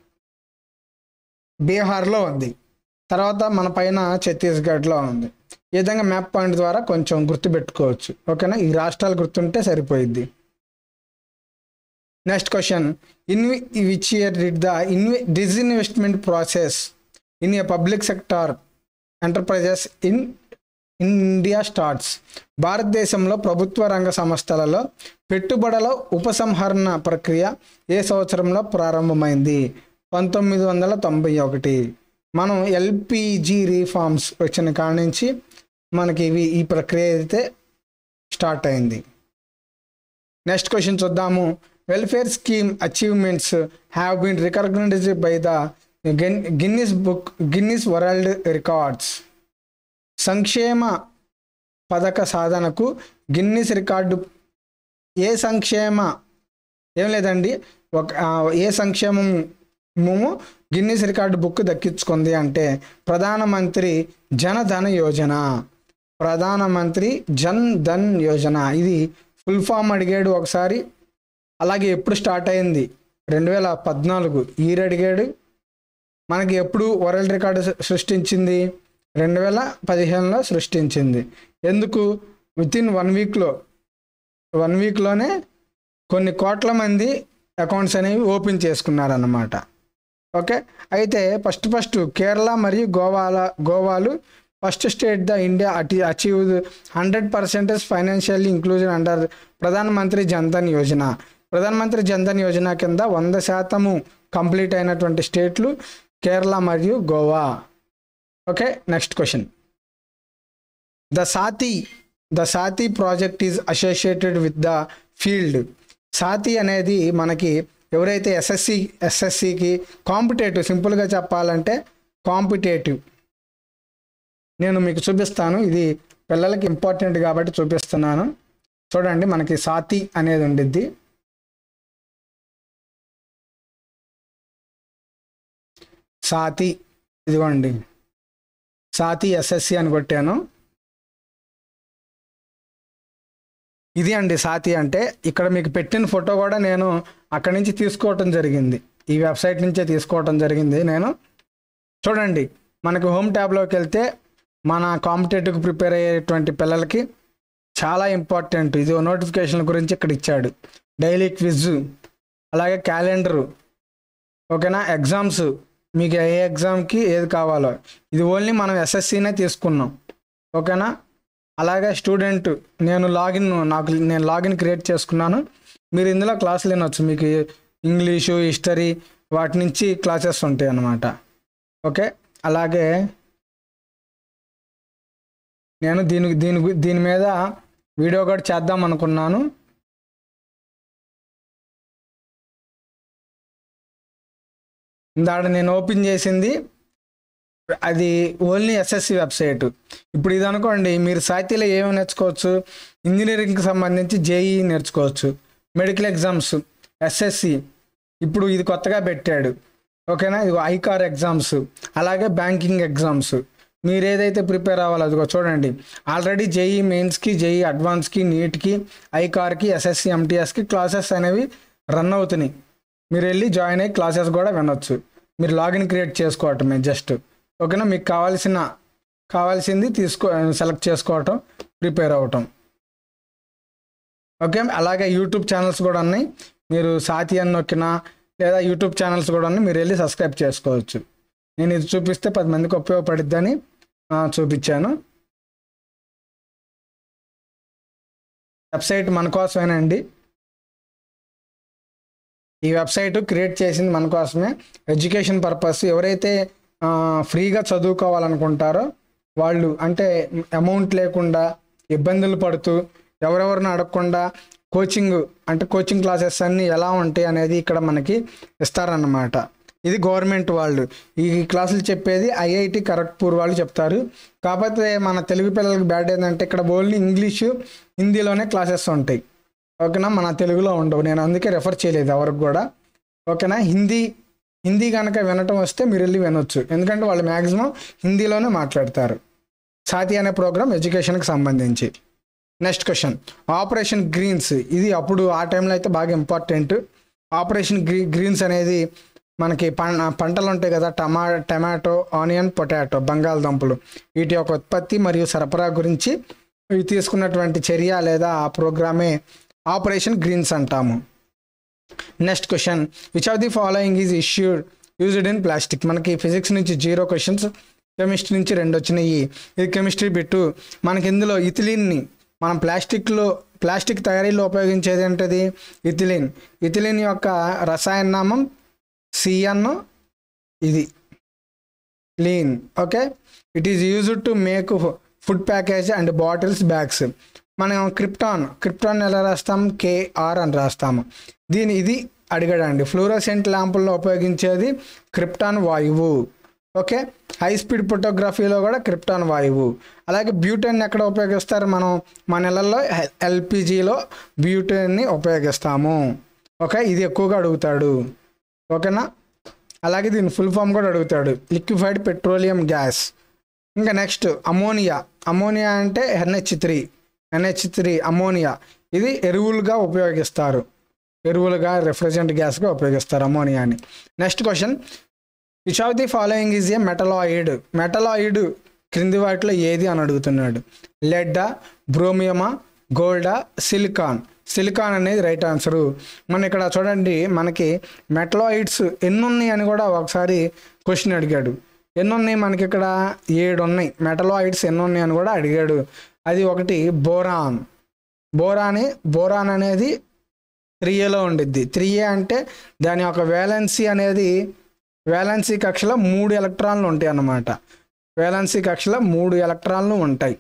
బీహార్లో ఉంది తర్వాత మన పైన ఛత్తీస్గఢ్లో ఉంది ఈ విధంగా మ్యాప్ పాయింట్ ద్వారా కొంచెం గుర్తుపెట్టుకోవచ్చు ఓకేనా ఈ రాష్ట్రాలు గుర్తుంటే సరిపోయిద్ది next question in which year did the ఇన్వె disinvestment process in a public sector enterprises in India starts భారతదేశంలో ప్రభుత్వ రంగ సంస్థలలో పెట్టుబడుల ఉపసంహరణ ప్రక్రియ ఏ సంవత్సరంలో ప్రారంభమైంది పంతొమ్మిది వందల తొంభై ఒకటి మనం ఎల్పిజి రీఫార్మ్స్ వచ్చిన కాడ నుంచి మనకి ఇవి ఈ ప్రక్రియ అయితే స్టార్ట్ అయింది నెక్స్ట్ క్వశ్చన్ చూద్దాము welfare scheme achievements have been recognized by the Guinness book Guinness world records సంక్షేమ పథక సాధనకు గిన్నిస్ రికార్డు ఏ సంక్షేమ ఏం లేదండి ఒక ఆ, ఏ సంక్షేమము గిన్నిస్ రికార్డు బుక్ దక్కించుకుంది అంటే ప్రధానమంత్రి జనధన యోజన ప్రధానమంత్రి జన్ ధన్ యోజన ఇది ఫుల్ ఫామ్ అడిగాడు ఒకసారి అలాగే ఎప్పుడు స్టార్ట్ అయింది రెండు వేల పద్నాలుగు ఈరు అడిగాడు మనకి ఎప్పుడు వరల్డ్ రికార్డు సృ- సృష్టించింది రెండు వేల పదిహేనులో సృష్టించింది ఎందుకు విత్ ఇన్ వన్ వీక్లో వన్ వీక్లోనే కొన్ని కోట్ల మంది అకౌంట్స్ అనేవి ఓపెన్ చేసుకున్నారన్నమాట ఓకే అయితే ఫస్ట్ ఫస్ట్ కేరళ మరియు గోవాల గోవాలు ఫస్ట్ స్టేట్ ద ఇండియా అటి achieve hundred percentage financially inclusion under ప్రధానమంత్రి జన్ధన్ యోజన ప్రధానమంత్రి జన్ధన్ యోజన కింద వంద శాతము కంప్లీట్ అయినటువంటి స్టేట్లు కేరళ మరియు Goa okay next question the Saathi the Saathi project is associated with the field Saathi అనేది మనకి ఎవరైతే ఎస్ఎస్సి ఎస్ఎస్సికి కాంపిటేటివ్ సింపుల్గా చెప్పాలంటే కాంపిటేటివ్ నేను మీకు చూపిస్తాను ఇది పిల్లలకి ఇంపార్టెంట్ కాబట్టి చూపిస్తున్నాను చూడండి మనకి సాతి అనేది ఉండిద్ది సాతి ఇదిగోండి సాతి ఎస్ఎస్సి అని కొట్టాను ఇది అండి సాతి అంటే ఇక్కడ మీకు పెట్టిన ఫోటో కూడా నేను అక్కడి నుంచి తీసుకోవటం జరిగింది ఈ వెబ్సైట్ నుంచే తీసుకోవటం జరిగింది నేను చూడండి మనకి హోమ్ ట్యాబ్లోకి వెళ్తే మన కాంపిటేటివ్కి ప్రిపేర్ అయ్యేటువంటి పిల్లలకి చాలా ఇంపార్టెంట్ ఇది నోటిఫికేషన్ గురించి ఇక్కడ ఇచ్చాడు డైలీ క్విజ్ అలాగే క్యాలెండరు ఓకేనా ఎగ్జామ్స్ మీకు ఏ ఎగ్జామ్కి ఏది కావాలో ఇది ఓన్లీ మనం ఎస్ఎస్సినే తీసుకున్నాం ఓకేనా అలాగే స్టూడెంట్ నేను లాగిన్ నాకు నేను లాగిన్ క్రియేట్ చేసుకున్నాను మీరు ఇందులో క్లాసులు వినొచ్చు మీకు ఇంగ్లీషు హిస్టరీ వాటి నుంచి క్లాసెస్ ఉంటాయి అన్నమాట ఓకే అలాగే నేను దీని దీని గు- దీని మీద వీడియో కూడా చేద్దాం అనుకున్నాను ఇందాడ నేను ఓపెన్ చేసింది అది ఓన్లీ ఎస్ఎస్సి వెబ్సైట్ ఇప్పుడు ఇది అనుకోండి మీరు సాహిత్యలో ఏమేమి నేర్చుకోవచ్చు ఇంజనీరింగ్కి సంబంధించి జేఈ నేర్చుకోవచ్చు మెడికల్ ఎగ్జామ్స్ ఎస్ఎస్సి ఇప్పుడు ఇది కొత్తగా పెట్టాడు ఓకేనా ఇది ఐకార్ ఎగ్జామ్స్ అలాగే బ్యాంకింగ్ ఎగ్జామ్స్ మీరు ఏదైతే ప్రిపేర్ అవ్వాలో అదిగో చూడండి ఆల్రెడీ జేఈ మెయిన్స్కి జేఈ అడ్వాన్స్కి నీట్కి ఐకార్కి ఎస్ఎస్సి ఎంటీఎస్కి క్లాసెస్ అనేవి రన్ అవుతున్నాయి మీరు వెళ్ళి జాయిన్ అయ్యి క్లాసెస్ కూడా వినొచ్చు మీరు లాగిన్ క్రియేట్ చేసుకోవటమే జస్ట్ ఓకేనా మీకు కావాల్సిన కావాల్సింది తీసుకో సెలెక్ట్ చేసుకోవటం ప్రిపేర్ అవ్వటం ఓకే అలాగే యూట్యూబ్ ఛానల్స్ కూడా ఉన్నాయి మీరు సాతి అని నొక్కినా లేదా యూట్యూబ్ ఛానల్స్ కూడా ఉన్నాయి మీరు వెళ్ళి సబ్స్క్రైబ్ చేసుకోవచ్చు నేను ఇది చూపిస్తే పది మందికి ఉపయోగపడిద్దని ఆ, చూపించాను వెబ్సైట్ మన కోసమేనండి ఈ వెబ్సైట్ క్రియేట్ చేసింది మన కోసమే ఎడ్యుకేషన్ పర్పస్ ఎవరైతే ఆ, ఫ్రీగా చదువుకోవాలనుకుంటారో వాళ్ళు అంటే అమౌంట్ లేకుండా ఇబ్బందులు పడుతూ ఎవరెవరిని అడగకుండా కోచింగ్ అంటే కోచింగ్ క్లాసెస్ అన్నీ ఎలా ఉంటాయి అనేది ఇక్కడ మనకి ఇస్తారన్నమాట ఇది గవర్నమెంట్ వాళ్ళు ఈ క్లాసులు చెప్పేది ఐఐటి ఖరగ్పూర్ వాళ్ళు చెప్తారు కాకపోతే మన తెలుగు పిల్లలకి బ్యాడ్ ఏంటంటే ఇక్కడ ఓన్లీ ఇంగ్లీషు హిందీలోనే క్లాసెస్ ఉంటాయి ఓకేనా మన తెలుగులో ఉండవు నేను అందుకే రెఫర్ చేయలేదు ఎవరికి కూడా ఓకేనా హిందీ హిందీ కనుక వినటం వస్తే మీరు వెళ్ళి వినొచ్చు ఎందుకంటే వాళ్ళు మ్యాక్సిమం హిందీలోనే మాట్లాడతారు సాతి అనే ప్రోగ్రామ్ ఎడ్యుకేషన్కి సంబంధించి నెక్స్ట్ క్వశ్చన్ ఆపరేషన్ గ్రీన్స్ ఇది అప్పుడు ఆ టైంలో అయితే బాగా ఇంపార్టెంట్ ఆపరేషన్ గ్రీ గ్రీన్స్ అనేది మనకి పం పంటలు ఉంటాయి కదా టమా టమాటో ఆనియన్ పొటాటో బంగాళదుంపలు వీటి యొక్క ఉత్పత్తి మరియు సరఫరా గురించి ఇవి తీసుకున్నటువంటి చర్య లేదా ఆ ప్రోగ్రామే ఆపరేషన్ గ్రీన్స్ అంటాము next question which of the following is issued used in plastic మనకి ఫిజిక్స్ నుంచి జీరో క్వశ్చన్స్ కెమిస్ట్రీ నుంచి రెండు వచ్చినాయి ఇది కెమిస్ట్రీ బిట్టు మనకి ఇందులో ఇథిలిన్ని మనం ప్లాస్టిక్లో ప్లాస్టిక్ తయారీలో ఉపయోగించేది ఏంటది ఇథిలిన్ ఇథిలిన్ యొక్క రసాయన నామం సిఎన్ ఇది clean okay it is used to make food package and bottles bags మనం క్రిప్టాన్ క్రిప్టాన్ ఎలా రాస్తాం కేఆర్ అని రాస్తాము దీని ఇది అడిగాడండి ఫ్లూరోసెంట్ ల్యాంపుల్లో ఉపయోగించేది క్రిప్టాన్ వాయువు ఓకే హై స్పీడ్ ఫోటోగ్రఫీలో కూడా క్రిప్టాన్ వాయువు అలాగే బ్యూటెన్ ఎక్కడ ఉపయోగిస్తారు మనం మన నెలల్లో ఎల్పిజిలో బ్యూటెన్ని ఉపయోగిస్తాము ఓకే ఇది ఎక్కువగా అడుగుతాడు ఓకేనా అలాగే దీని ఫుల్ ఫామ్ కూడా అడుగుతాడు లిక్విఫైడ్ పెట్రోలియం గ్యాస్ ఇంకా నెక్స్ట్ అమోనియా అమోనియా అంటే NH three NH three ammonia ఇది ఎరువులుగా ఉపయోగిస్తారు ఎరువులుగా రిఫ్రిజరెంట్ గ్యాస్గా ఉపయోగిస్తారు అమోనియాని next question which of the following is a metalloid metalloid క్రింది వాటిలో ఏది అని అడుగుతున్నాడు లెడ్డా బ్రోమియమా గోల్డా సిలికాన్ సిలికాన్ అనేది రైట్ ఆన్సరు మన ఇక్కడ చూడండి మనకి మెటలాయిడ్స్ ఎన్ని ఉన్నాయి అని కూడా ఒకసారి క్వశ్చన్ అడిగాడు ఎన్ని ఉన్నాయి మనకి ఇక్కడ ఏడు ఉన్నాయి మెటలాయిడ్స్ ఎన్ని ఉన్నాయి అని కూడా అడిగాడు అది ఒకటి బోరాన్ బోరాని బోరాన్ అనేది త్రీ ఏలో ఉండిద్ది త్రీ ఏ అంటే దాని యొక్క వేలెన్సీ అనేది వేలెన్సీ కక్షలో మూడు ఎలక్ట్రాన్లు ఉంటాయి అన్నమాట వేలెన్సీ కక్షలో మూడు ఎలక్ట్రాన్లు ఉంటాయి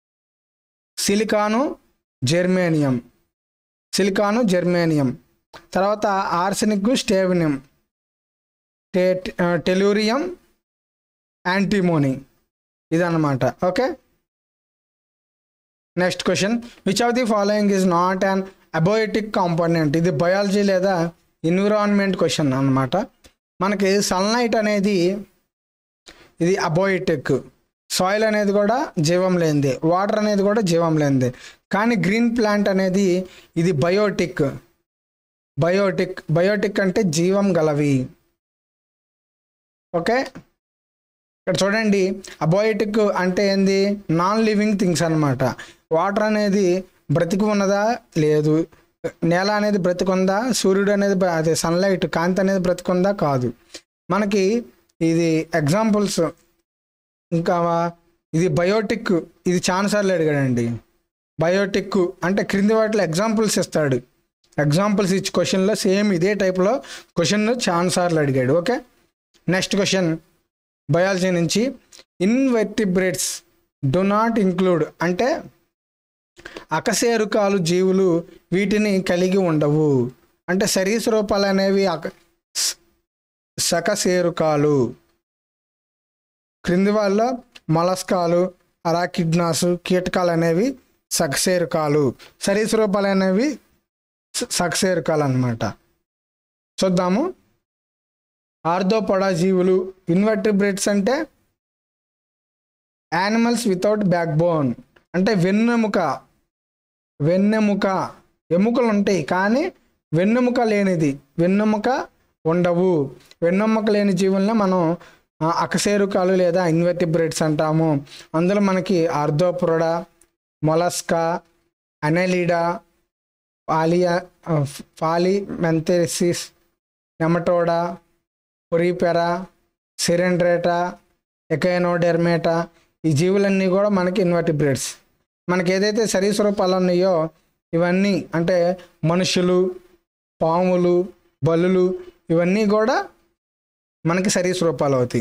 సిలికాను జెర్మేనియం సిలికాను జెర్మేనియం తర్వాత ఆర్సెనిక్ స్టేవినియం టే టెలూరియం యాంటీమోనీ ఇదన్నమాట okay next question which of the following is not an abiotic component ఇది బయాలజీ లేదా ఎన్విరాన్మెంట్ క్వశ్చన్ అన్నమాట మనకి సన్లైట్ అనేది ఇది అబోయిటిక్ సాయిల్ అనేది కూడా జీవం లేనిది వాటర్ అనేది కూడా జీవం లేనిది కానీ గ్రీన్ ప్లాంట్ అనేది ఇది బయోటిక్ బయోటిక్ బయోటిక్ అంటే జీవం గలవి ఓకే ఇక్కడ చూడండి అబోయిటిక్ అంటే ఏంది నాన్ లివింగ్ థింగ్స్ అనమాట వాటర్ అనేది బ్రతికి ఉన్నదా లేదు నేల అనేది బ్రతికుందా సూర్యుడు అనేది బ్ర- అదే సన్లైట్ కాంతి అనేది బ్రతికుందా కాదు మనకి ఇది ఎగ్జాంపుల్స్ ఇంకా ఇది బయోటిక్ ఇది చాలాసార్లు అడిగాడండి బయోటిక్ అంటే క్రింది వాటిలో ఎగ్జాంపుల్స్ ఇస్తాడు ఎగ్జాంపుల్స్ ఇచ్చి క్వశ్చన్లో సేమ్ ఇదే టైప్లో క్వశ్చన్ చాలాసార్లు అడిగాడు ఓకే నెక్స్ట్ క్వశ్చన్ బయాలజీ నుంచి ఇన్వెర్టిబ్రేట్స్ డు నాట్ ఇంక్లూడ్ అంటే అకశేరుకాలు జీవులు వీటిని కలిగి ఉండవు అంటే శరీసరూపాలు అనేవి అక స- సకశేరుకాలు క్రింది వాళ్ళ మొలస్కాలు అరాకిడ్నాసు కీటకాలు అనేవి సకశేరుకాలు సరీసరూపాలు అనేవి స- సకశేరుకాలు అన్నమాట చూద్దాము ఆర్థోపొడా జీవులు ఇన్వర్టిబ్రేట్స్ అంటే యానిమల్స్ వితౌట్ బ్యాక్ బోన్ అంటే వెన్నెముక వెన్నెముక ఎముకలు ఉంటాయి కానీ వెన్నెముక లేనిది వెన్నెముక ఉండవు వెన్నెముక లేని జీవుల్ని మనం ఆ, అకశేరుకాలు లేదా ఇన్వర్టిబ్రేట్స్ అంటాము అందులో మనకి ఆర్థోపురడా మొలస్కా అనెలిడా పాలియా పాలి మెంథెసిస్ నెమటోడా పొరిపెరా సిరెండ్రేటా ఎకైనోడెర్మేటా ఈ జీవులన్నీ కూడా మనకి ఇన్వర్టిబ్రేట్స్ మనకి ఏదైతే శరీస్వరూపాలు ఉన్నాయో ఇవన్నీ అంటే మనుషులు పాములు బలులు ఇవన్నీ కూడా మనకి సరీసృపాలు అవుతాయి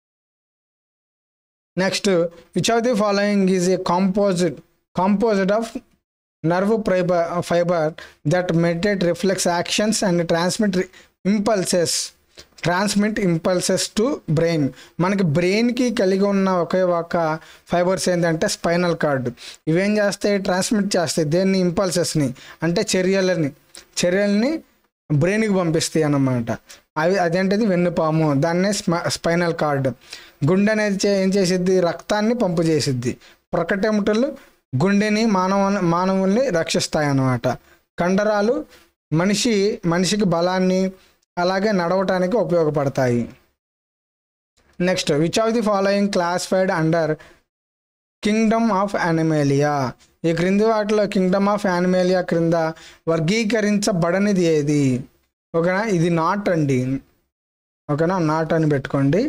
next which of the following is a composite composite of nerve fibre fibre that meditate reflex actions and transmit impulses transmit impulses to brain మనకి బ్రెయిన్కి కలిగి ఉన్న ఒకే ఒక ఫైబర్స్ ఏంటంటే స్పైనల్ కార్డ్ ఇవేం చేస్తాయి ట్రాన్స్మిట్ చేస్తాయి దేన్ని ఇంపల్సెస్ని అంటే చర్యలని చర్యల్ని బ్రెయిన్కి పంపిస్తాయి అన్నమాట అవి అదేంటిది వెన్నుపాము దాన్నే స్మ స్పైనల్ కార్డ్ గుండె అనేది చే- ఏం చేసిద్ది రక్తాన్ని పంపు చేసిద్ది ప్రకటెముటలు గుండెని మానవ మానవుల్ని రక్షిస్తాయి అన్నమాట కండరాలు మనిషి మనిషికి బలాన్ని అలాగే నడవటానికి ఉపయోగపడతాయి next which of the following classified under kingdom of Animalia ఈ క్రింది వాటిలో కింగ్డమ్ ఆఫ్ యానిమేలియా క్రింద వర్గీకరించబడనిది ఏది ఓకేనా ఇది నాట్ అండి ఓకేనా నాట్ అని పెట్టుకోండి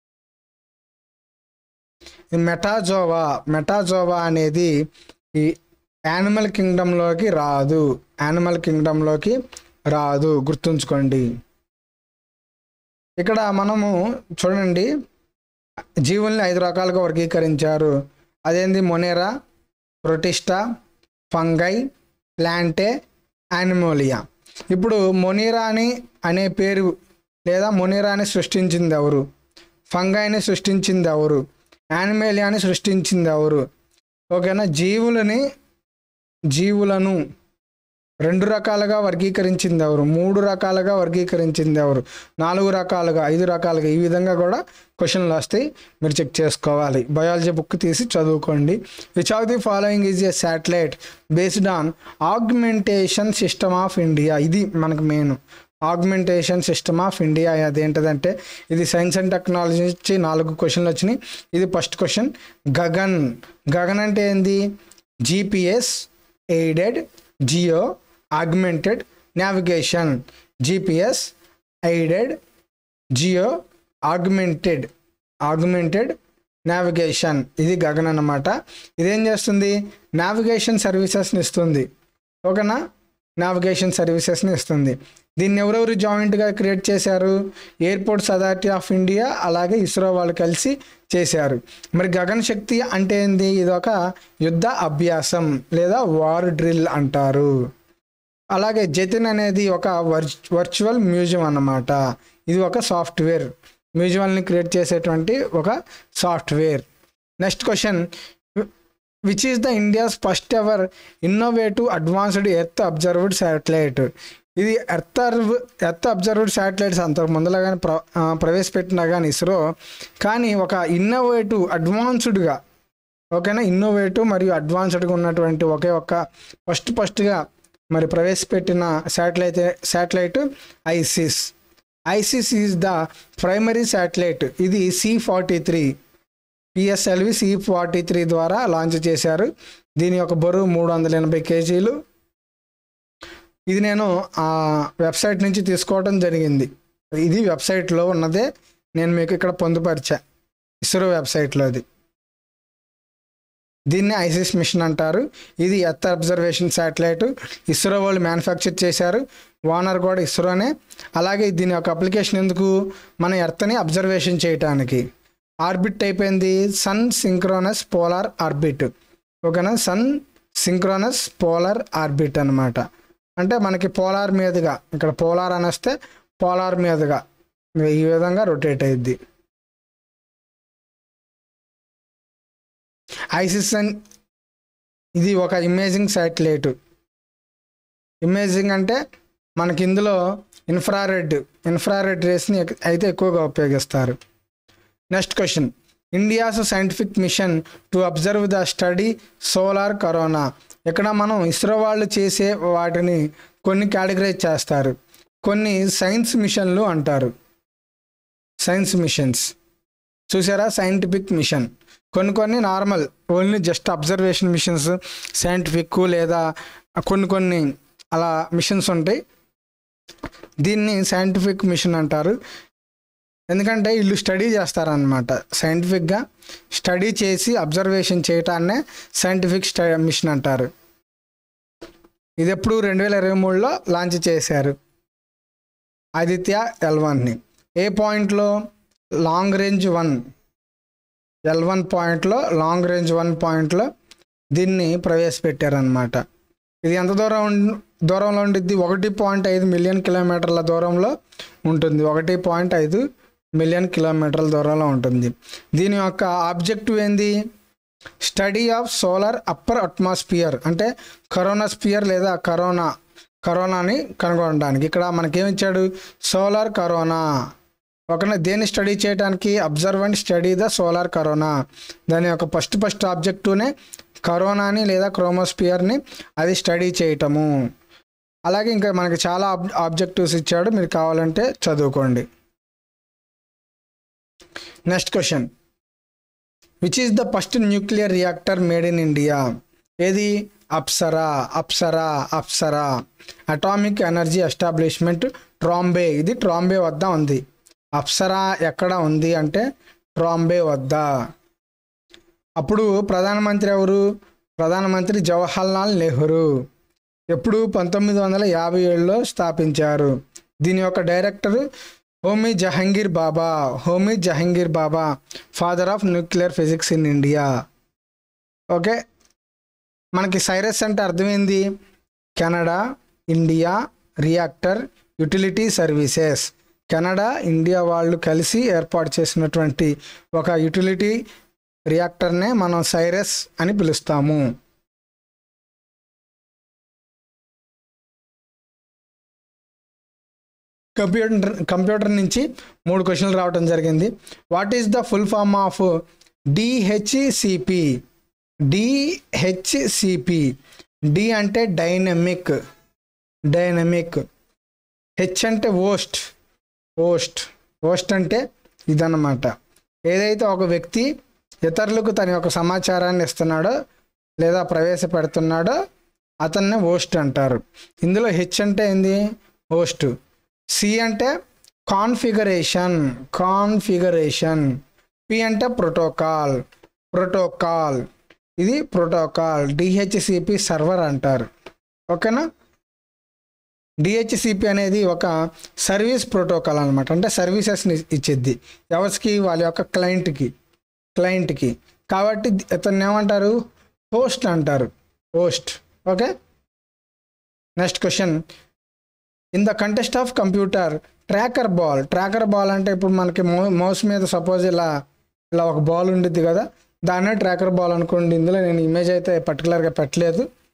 ఈ మెటాజోవా మెటాజోవా అనేది ఈ యానిమల్ కింగ్డమ్లోకి రాదు యానిమల్ కింగ్డమ్లోకి రాదు గుర్తుంచుకోండి ఇక్కడ మనము చూడండి జీవుల్ని ఐదు రకాలుగా వర్గీకరించారు అదేంది మొనేరా ప్రొటిస్టా ఫంగై ప్లాంటే యానిమోలియా ఇప్పుడు మొనీరాని అనే పేరు లేదా మొనీరాని సృష్టించింది ఎవరు ఫంగైని సృష్టించింది ఎవరు యానిమేలియాని సృష్టించింది ఎవరు ఓకేనా జీవులని జీవులను రెండు రకాలుగా వర్గీకరించింది ఎవరు మూడు రకాలుగా వర్గీకరించింది ఎవరు నాలుగు రకాలుగా ఐదు రకాలుగా ఈ విధంగా కూడా క్వశ్చన్లు వస్తాయి మీరు చెక్ చేసుకోవాలి బయాలజీ బుక్ తీసి చదువుకోండి which of the following is a satellite based on augmentation system of India ఇది మనకు main augmentation system of India అదేంటదంటే ఇది సైన్స్ అండ్ టెక్నాలజీ నుంచి నాలుగు క్వశ్చన్లు వచ్చినాయి ఇది ఫస్ట్ క్వశ్చన్ గగన్ గగన్ అంటే ఏంది GPS aided geo augmented navigation GPS aided geo augmented augmented navigation ఇది గగన్ అన్నమాట ఇదేం చేస్తుంది నావిగేషన్ సర్వీసెస్ని ఇస్తుంది ఓకేనా నావిగేషన్ సర్వీసెస్ని ఇస్తుంది దీన్ని ఎవరెవరు జాయింట్గా క్రియేట్ చేశారు ఎయిర్పోర్ట్స్ అథారిటీ ఆఫ్ ఇండియా అలాగే ఇస్రో వాళ్ళు కలిసి చేశారు మరి గగన్ శక్తి అంటే ఏంది ఇది ఒక యుద్ధ అభ్యాసం లేదా వార్ డ్రిల్ అంటారు అలాగే జతిన్ అనేది ఒక వర్చ్ వర్చువల్ మ్యూజియం అన్నమాట ఇది ఒక సాఫ్ట్వేర్ మ్యూజియంని క్రియేట్ చేసేటువంటి ఒక software next question which is the India's first ever innovative advanced earth observed satellite ఇది ఎర్త్ ఎర్త్ అబ్జర్వ్డ్ శాటిలైట్స్ అంతకు ముందులాగానే ప్ర ఆ, ప్రవేశపెట్టినా కానీ ఇస్రో కానీ ఒక ఇన్నోవేటివ్ అడ్వాన్స్డ్గా ఓకేనా ఇన్నోవేటివ్ మరియు అడ్వాన్స్డ్గా ఉన్నటువంటి ఒకే ఒక్క ఫస్ట్ ఫస్ట్గా మరి ప్రవేశపెట్టిన satellite satellite HysIS HysIS is the primary satellite ఇది C forty three PSLV C forty three ద్వారా లాంచ్ చేశారు దీని యొక్క బరువు మూడు వందల ఎనభై కేజీలు ఇది నేను ఆ వెబ్సైట్ నుంచి తీసుకోవడం జరిగింది ఇది వెబ్సైట్లో ఉన్నదే నేను మీకు ఇక్కడ పొందుపరిచా ఇస్రో వెబ్సైట్లో అది దీన్ని ఐసిస్ మిషన్ అంటారు ఇది ఎర్త్ అబ్జర్వేషన్ శాటిలైట్ ఇస్రో వాళ్ళు మ్యానుఫ్యాక్చర్ చేశారు ఓనర్ కూడా ఇస్రోనే అలాగే దీని యొక్క అప్లికేషన్ ఎందుకు మన ఎర్త్ని అబ్జర్వేషన్ చేయటానికి ఆర్బిట్ అయిపోయింది సన్ సింక్రోనస్ పోలార్ ఆర్బిట్ ఓకేనా సన్ సింక్రోనస్ పోలార్ ఆర్బిట్ అన్నమాట అంటే మనకి పోలార్ మీదుగా ఇక్కడ పోలార్ అని వస్తే పోలార్ మీదుగా ఈ విధంగా రొటేట్ అయ్యిద్ది ఐసిస్ అన్ ఇది ఒక ఇమేజింగ్ శాటిలైట్ ఇమేజింగ్ అంటే మనకి ఇందులో ఇన్ఫ్రారెడ్ ఇన్ఫ్రారెడ్ రేస్ని ఎక్- అయితే ఎక్కువగా ఉపయోగిస్తారు next question India's scientific mission to observe the study solar corona ఇక్కడ మనం ఇస్రో వాళ్ళు చేసే వాటిని కొన్ని కేటగరైజ్ చేస్తారు కొన్ని సైన్స్ మిషన్లు అంటారు సైన్స్ మిషన్స్ చూసారా సైంటిఫిక్ మిషన్ కొన్ని కొన్ని normal only just observation missions scientific లేదా కొన్ని కొన్ని అలా మిషన్స్ ఉంటాయి దీన్ని సైంటిఫిక్ మిషన్ అంటారు ఎందుకంటే వీళ్ళు స్టడీ చేస్తారనమాట సైంటిఫిక్గా స్టడీ చేసి అబ్జర్వేషన్ చేయటాన్నే సైంటిఫిక్ స్ట మిషన్ అంటారు ఇది ఎప్పుడు రెండు వేల ఇరవై మూడులో లాంచ్ చేశారు ఆదిత్య ఎల్ వన్ని ఏ పాయింట్లో Lagrange one L one పాయింట్లో లాంగ్ రేంజ్ వన్ పాయింట్లో దీన్ని ప్రవేశపెట్టారనమాట ఇది ఎంత దూరం ఉం- దూరంలో ఉండిద్ది ఒకటి పాయింట్ ఐదు మిలియన్ కిలోమీటర్ల దూరంలో ఉంటుంది ఒకటి పాయింట్ ఐదు మిలియన్ కిలోమీటర్ల దూరంలో ఉంటుంది దీని యొక్క ఆబ్జెక్టివ్ ఏంది study of solar upper atmosphere అంటే కరోనా స్పియర్ లేదా కరోనా కరోనాని కనుగొనడానికి ఇక్కడ మనకేమిచ్చాడు సోలార్ కరోనా ఒకనే దేన్ని స్టడీ చేయడానికి observe and study the solar corona దాని యొక్క ఫస్ట్ ఫస్ట్ ఆబ్జెక్టివ్నే కరోనాని లేదా క్రోమోస్పియర్ని అది స్టడీ చేయటము అలాగే ఇంకా మనకి చాలా ఆబ్ ఆబ్జెక్టివ్స్ ఇచ్చాడు మీరు కావాలంటే చదువుకోండి next question which is the first nuclear reactor made in India ఏది Apsara Apsara Apsara atomic energy establishment Trombay ఇది ట్రాంబే వద్ద ఉంది అప్సరా ఎక్కడ ఉంది అంటే ట్రాంబే వద్ద అప్పుడు ప్రధానమంత్రి ఎవరు ప్రధానమంత్రి జవహర్లాల్ నెహ్రూ ఎప్పుడు పంతొమ్మిది వందల యాభై ఏడులో స్థాపించారు దీని యొక్క director Homi Jehangir Bhabha Homi Jehangir Bhabha father of nuclear physics in India okay మనకి సైరస్ అంటే అర్థమైంది Canada India reactor utility services Canada India వాళ్ళు కలిసి ఏర్పాటు చేసినటువంటి ఒక యుటిలిటీ రియాక్టర్నే మనం సైరస్ అని పిలుస్తాము కంప్యూటర్ కంప్యూటర్ నుంచి మూడు క్వశ్చన్లు రావడం జరిగింది what is the full form of DHCP DHCP D అంటే డైనమిక్ డైనమిక్ హెచ్ అంటే ఓస్ట్ ఓస్ట్ ఓస్ట్ అంటే ఇదన్నమాట ఏదైతే ఒక వ్యక్తి ఇతరులకు తన యొక్క సమాచారాన్ని ఇస్తున్నాడో లేదా ప్రవేశపెడుతున్నాడో అతన్నే ఓస్ట్ అంటారు ఇందులో హెచ్ అంటే ఏంది హోస్ట్ సి అంటే కాన్ఫిగరేషన్ కాన్ఫిగరేషన్ పి అంటే ప్రోటోకాల్ ప్రోటోకాల్ ఇది ప్రోటోకాల్ డిహెచ్సిపి సర్వర్ అంటారు ఓకేనా డిహెచ్సిపి అనేది ఒక సర్వీస్ ప్రోటోకాల్ అనమాట అంటే సర్వీసెస్ని ఇచ్చేది ఎవరికి వాళ్ళ యొక్క క్లయింట్కి క్లయింట్కి కాబట్టి ఇతన్ని ఏమంటారు హోస్ట్ అంటారు host okay next question in the context of computer tracker ball tracker ball అంటే ఇప్పుడు మనకి మౌ మౌస్ మీద సపోజ్ ఇలా ఇలా ఒక బాల్ ఉండిద్ది కదా దాన్నే ట్రాకర్ బాల్ అనుకోండి ఇందులో నేను ఇమేజ్ అయితే పర్టికులర్గా పెట్టలేదు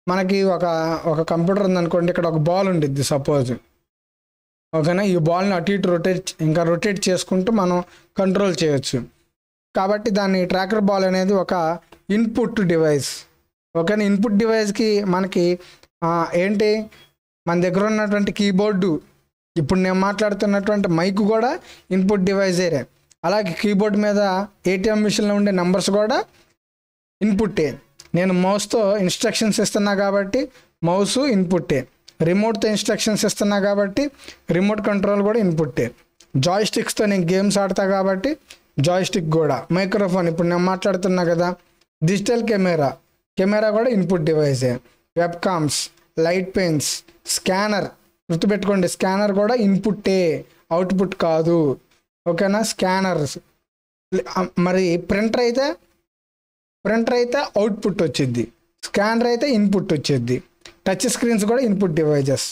మనకి ఒక ఒక కంప్యూటర్ ఉందనుకోండి ఇక్కడ ఒక బాల్ ఉండిద్ది సపోజ్ ఓకేనా ఈ బాల్ని అటు ఇటు రొటేట్ ఇంకా రొటేట్ చేసుకుంటూ మనం కంట్రోల్ చేయొచ్చు కాబట్టి దాన్ని ట్రాకర్ బాల్ అనేది ఒక ఇన్పుట్ డివైస్ ఓకేనా ఇన్పుట్ డివైస్కి మనకి ఆ, ఏంటి మన దగ్గర ఉన్నటువంటి కీబోర్డు ఇప్పుడు నేను మాట్లాడుతున్నటువంటి మైక్ కూడా ఇన్పుట్ డివైజే అలాగే కీబోర్డ్ మీద ఏటీఎం మిషన్లో ఉండే నెంబర్స్ కూడా ఇన్పుట్టే నేను మౌస్తో ఇన్స్ట్రక్షన్స్ ఇస్తున్నా కాబట్టి మౌస్ ఇన్పుట్టే రిమోట్తో ఇన్స్ట్రక్షన్స్ ఇస్తున్నా కాబట్టి రిమోట్ కంట్రోల్ కూడా ఇన్పుట్టే జాయ్ స్టిక్స్తో నేను గేమ్స్ ఆడతా కాబట్టి జాయ్ స్టిక్ కూడా మైక్రోఫోన్ ఇప్పుడు నేను మాట్లాడుతున్నా కదా డిజిటల్ కెమెరా కెమెరా కూడా ఇన్పుట్ డివైసే web cams light pens scanner గుర్తుపెట్టుకోండి స్కానర్ కూడా ఇన్పుట్టే అవుట్పుట్ కాదు ఓకేనా స్కానర్స్ మరి ప్రింటర్ అయితే ప్రింటర్ అయితే అవుట్పుట్ వచ్చింది స్కానర్ అయితే ఇన్పుట్ వచ్చింది టచ్ స్క్రీన్స్ కూడా input devices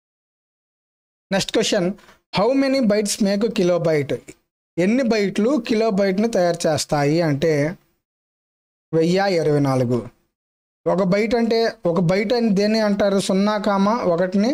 next question how many bytes make kilobyte ఎన్ని బైట్లు కిలో బైట్ని తయారు చేస్తాయి అంటే వెయ్యి ఇరవై నాలుగు ఒక బైట్ అంటే ఒక బైట్ అని దేన్ని అంటారు సున్నా కామ ఒకటిని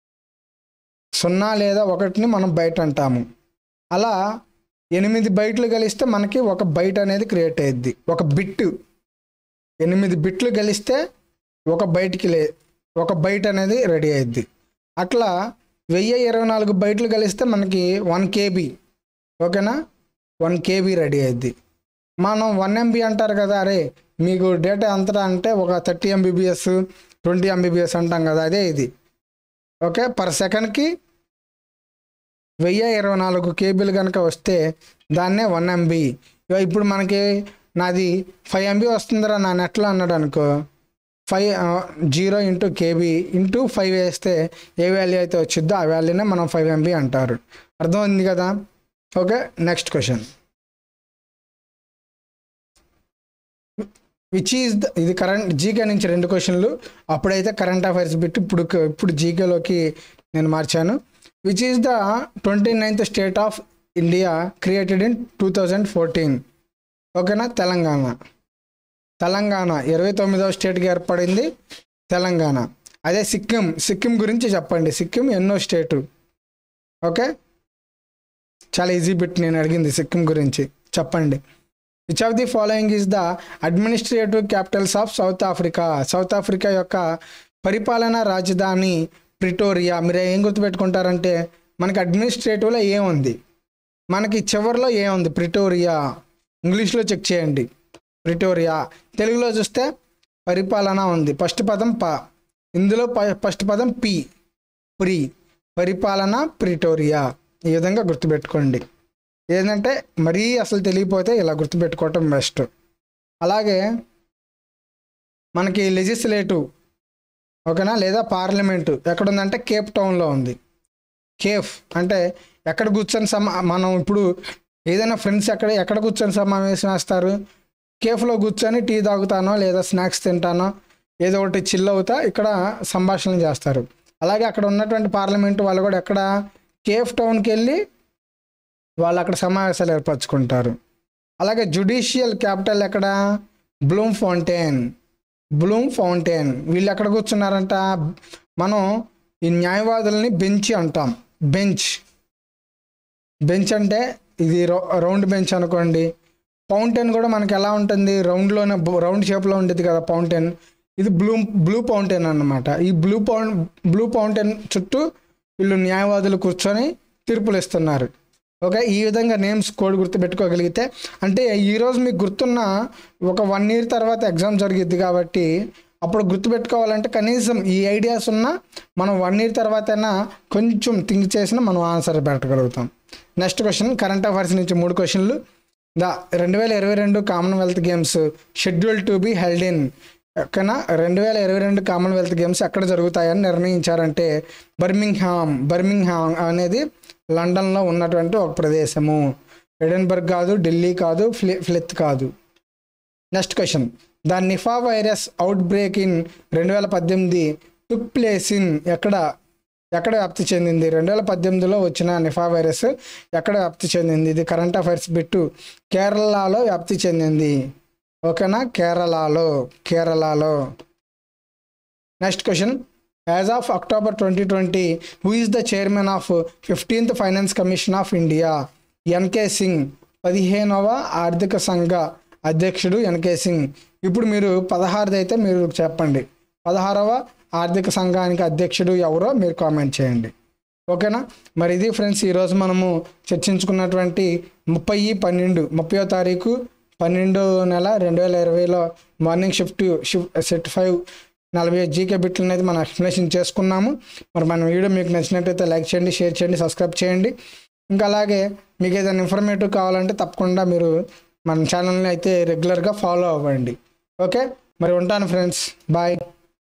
సున్నా లేదా ఒకటిని మనం బైట్ అంటాము అలా ఎనిమిది బైట్లు కలిస్తే మనకి ఒక బైట్ అనేది క్రియేట్ అయ్యిద్ది ఒక బిట్ ఎనిమిది బిట్లు కలిస్తే ఒక బైట్కి లే ఒక బైట్ అనేది రెడీ అయ్యిద్ది అట్లా వెయ్యి ఇరవై నాలుగు బైట్లు కలిస్తే మనకి వన్ కేబీ ఓకేనా వన్ కేబీ రెడీ అయ్యిద్ది మనం వన్ ఎంబీ అంటారు కదా అరే మీకు డేటా ఎంత అంటే ఒక థర్టీ ఎంబీబీఎస్ ట్వంటీ ఎంబీబీఎస్ అంటాం కదా అదే ఇది ఓకే పర్ సెకండ్కి వెయ్యి ఇరవై నాలుగు కేబీలు కనుక వస్తే దాన్నే వన్ ఎంబీ ఇప్పుడు మనకి నాది ఫైవ్ ఎంబీ వస్తుందిరా నా నెట్లో అన్నాడు అనుకో five zero into KB into five వేస్తే ఏ వాల్యూ అయితే వచ్చిద్దో ఆ వాల్యూనే మనం ఫైవ్ ఎంబీ అంటారు అర్థమైంది కదా okay next question which is the ఇది కరెంట్ జీకే నుంచి రెండు క్వశ్చన్లు అప్పుడైతే కరెంట్ అఫైర్స్ పెట్టి ఇప్పుడు ఇప్పుడు జీకేలోకి నేను మార్చాను which is the twenty ninth state of India created in two thousand fourteen ఓకేనా తెలంగాణ తెలంగాణ ఇరవై తొమ్మిదవ స్టేట్గా ఏర్పడింది తెలంగాణ అదే సిక్కిం సిక్కిం గురించి చెప్పండి సిక్కిం ఎన్నో స్టేటు ఓకే చాలా ఈజీ బిట్ నేను అడిగింది సిక్కిం గురించి చెప్పండి which of the following is the administrative capitals of South Africa South Africa యొక్క పరిపాలనా రాజధాని ప్రిటోరియా మీరు ఏం గుర్తుపెట్టుకుంటారంటే మనకి అడ్మినిస్ట్రేటివ్లో ఏముంది మనకి చివరిలో ఏముంది ప్రిటోరియా ఇంగ్లీష్లో చెక్ చేయండి ప్రిటోరియా తెలుగులో చూస్తే పరిపాలన ఉంది ఫస్ట్ పదం ప ఇందులో ప- ఫస్ట్ పదం పి ప్రి పరిపాలన ప్రిటోరియా ఈ విధంగా గుర్తుపెట్టుకోండి ఏంటంటే మరీ అసలు తెలియపోతే ఇలా గుర్తుపెట్టుకోవటం బెస్ట్ అలాగే మనకి లెజిస్లేటివ్ ఓకేనా లేదా పార్లమెంటు ఎక్కడ ఉందంటే కేప్ టౌన్లో ఉంది కేఫ్ అంటే ఎక్కడ కూర్చొని సమా మనం ఇప్పుడు ఏదైనా ఫ్రెండ్స్ ఎక్కడ ఎక్కడ కూర్చొని సమావేశం వేస్తారు కేఫ్లో కూర్చొని టీ తాగుతానో లేదా స్నాక్స్ తింటానో ఏదో ఒకటి చిల్ అవుతా ఇక్కడ సంభాషణ చేస్తారు అలాగే అక్కడ ఉన్నటువంటి పార్లమెంట్ వాళ్ళు కూడా ఎక్కడ కేఫ్ టౌన్కి వెళ్ళి వాళ్ళు అక్కడ సమావేశాలు ఏర్పరచుకుంటారు అలాగే జుడిషియల్ క్యాపిటల్ ఎక్కడ బ్లూమ్ ఫౌంటైన్ బ్లూమ్ ఫౌంటైన్ వీళ్ళు ఎక్కడ కూర్చున్నారంట మనం ఈ న్యాయవాదుల్ని బెంచ్ అంటాం బెంచ్ బెంచ్ అంటే ఇది రౌ- రౌండ్ బెంచ్ అనుకోండి ఫౌంటైన్ కూడా మనకి ఎలా ఉంటుంది రౌండ్లోనే రౌండ్ షేప్లో ఉంటుంది కదా ఫౌంటైన్ ఇది బ్లూ బ్లూ ఫౌంటైన్ అన్నమాట ఈ బ్లూ పౌం బ్లూ ఫౌంటైన్ చుట్టూ వీళ్ళు న్యాయవాదులు కూర్చొని తీర్పులు ఇస్తున్నారు ఓకే ఈ విధంగా నేమ్స్ కోడ్ గుర్తు పెట్టుకోగలిగితే అంటే ఈరోజు మీకు గుర్తున్న ఒక వన్ ఇయర్ తర్వాత ఎగ్జామ్ జరిగిద్ది కాబట్టి అప్పుడు గుర్తుపెట్టుకోవాలంటే కనీసం ఈ ఐడియాస్ ఉన్నా మనం వన్ ఇయర్ తర్వాతైనా కొంచెం థింక్ చేసినా మనం ఆన్సర్ పెట్టగలుగుతాం నెక్స్ట్ క్వశ్చన్ కరెంట్ అఫైర్స్ నుంచి మూడు క్వశ్చన్లు ద రెండు వేల ఇరవై రెండు Commonwealth games scheduled to be held in ఓకేనా రెండు వేల ఇరవై రెండు కామన్వెల్త్ గేమ్స్ ఎక్కడ జరుగుతాయని నిర్ణయించారంటే బర్మింగ్హామ్ బర్మింగ్హామ్ అనేది లండన్లో ఉన్నటువంటి ఒక ప్రదేశము ఎడెన్బర్గ్ కాదు ఢిల్లీ కాదు ఫ్లి ఫ్లిత్ కాదు next question the Nipah virus outbreak in రెండు వేల పద్దెనిమిది టుక్ ప్లేస్ ఇన్ ఎక్కడ ఎక్కడ వ్యాప్తి చెందింది రెండు వేల పద్దెనిమిదిలో వచ్చిన నిఫా వైరస్ ఎక్కడ వ్యాప్తి చెందింది ఇది కరెంట్ అఫైర్స్ బిట్టు కేరళలో వ్యాప్తి చెందింది ఓకేనా కేరళలో కేరళలో next question as of October twenty twenty who is the chairman of fifteenth finance commission of India N K Singh పదిహేనవ ఆర్థిక సంఘ అధ్యక్షుడు ఎన్కే సింగ్ ఇప్పుడు మీరు పదహారుది అయితే మీరు చెప్పండి పదహారవ ఆర్థిక సంఘానికి అధ్యక్షుడు ఎవరో మీరు కామెంట్ చేయండి ఓకేనా మరి ఇది ఫ్రెండ్స్ ఈరోజు మనము చర్చించుకున్నటువంటి ముప్పై పన్నెండు ముప్పయో తారీఖు పన్నెండు నెల రెండు వేల ఇరవైలో morning shift shift set five నలభై జీకే బిట్లు అనేది మనం ఎక్స్ప్లెనేషన్ చేసుకున్నాము మరి మన వీడియో మీకు నచ్చినట్టయితే లైక్ చేయండి షేర్ చేయండి సబ్స్క్రైబ్ చేయండి ఇంకా అలాగే మీకు ఏదైనా ఇన్ఫర్మేటివ్ కావాలంటే తప్పకుండా మీరు మన ఛానల్ని అయితే రెగ్యులర్గా ఫాలో అవ్వండి ఓకే మరి ఉంటాను ఫ్రెండ్స్ బాయ్